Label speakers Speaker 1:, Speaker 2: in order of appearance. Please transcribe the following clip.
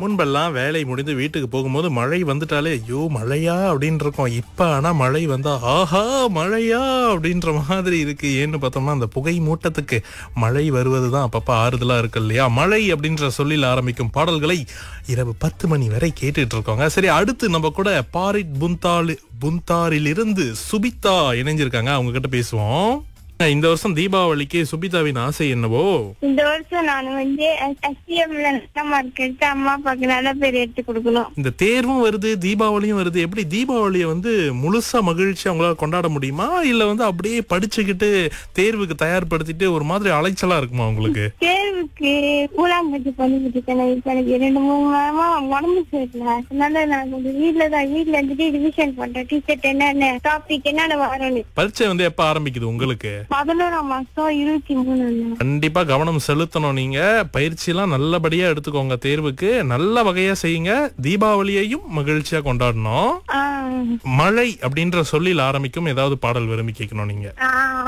Speaker 1: முன்பெல்லாம் வேலை முடிந்து வீட்டுக்கு போகும்போது மழை வந்துட்டாலே ஐயோ மழையா அப்படின்னு இருக்கோம் இப்ப ஆனா மழை வந்தா ஆஹா மழையா அப்படின்ற மாதிரி இருக்கு ஏன்னு பார்த்தோம்னா அந்த புகை மூட்டத்துக்கு மழை வருவதுதான் அப்பப்ப ஆறுதலா இருக்கு இல்லையா மழை அப்படின்ற சொல்லில் ஆரம்பிக்கும் பாடல்களை இரவு பத்து மணி வரை கேட்டுட்டு இருக்கோங்க சரி அடுத்து நம்ம கூட பாரிட் புந்தாலு புந்தாரிலிருந்து சுபிதா இணைஞ்சிருக்காங்க அவங்க கிட்ட பேசுவோம் இந்த வருஷம் தீபாவளிக்கு சுபிதாவின் ஆசை என்னவோ
Speaker 2: இந்த வருஷம் நான் வந்து எஸ்டிஎம்ல நல்ல மார்க் எடுத்து அம்மா அப்பாவுக்கு நல்ல பேர் எடுத்து கொடுக்கணும்
Speaker 1: இந்த தேர்வும் வருது தீபாவளியும் வருது எப்படி தீபாவளியை வந்து முழுசா மகிழ்ச்சி அவங்களால கொண்டாட முடியுமா இல்ல வந்து அப்படியே படிச்சுக்கிட்டு தேர்வுக்கு தயார்படுத்திட்டு ஒரு மாதிரி அலைச்சலா இருக்குமா உங்களுக்கு
Speaker 2: தேர்வுக்கு கூழாங்கட்டி பண்ணிக்கிட்டு இருக்கேன் இப்ப எனக்கு ரெண்டு மூணு வாரமா உடம்பு சரியில்லை அதனால நான் கொஞ்சம் வீட்டுல தான் வீட்டுல இருந்துட்டு ரிவிஷன் பண்றேன் டீச்சர்ட் என்னென்ன டாபிக் என்னென்ன வரணும்
Speaker 1: பரீட்சை வந்து எப்ப ஆரம்பிக்குது உங்களுக்கு
Speaker 2: பதினோராம் மாசம் இருபத்தி மூணு
Speaker 1: கண்டிப்பா கவனம் செலுத்தணும் நீங்க பயிற்சி எல்லாம் நல்லபடியா எடுத்துக்கோங்க தேர்வுக்கு நல்ல வகையா செய்யுங்க தீபாவளியையும் மகிழ்ச்சியா கொண்டாடணும்
Speaker 2: ஆஹ்
Speaker 1: மழை அப்படின்ற சொல்லில் ஆரம்பிக்கும் ஏதாவது பாடல் விரும்பி கேட்கணும் நீங்க
Speaker 2: ஆஹ்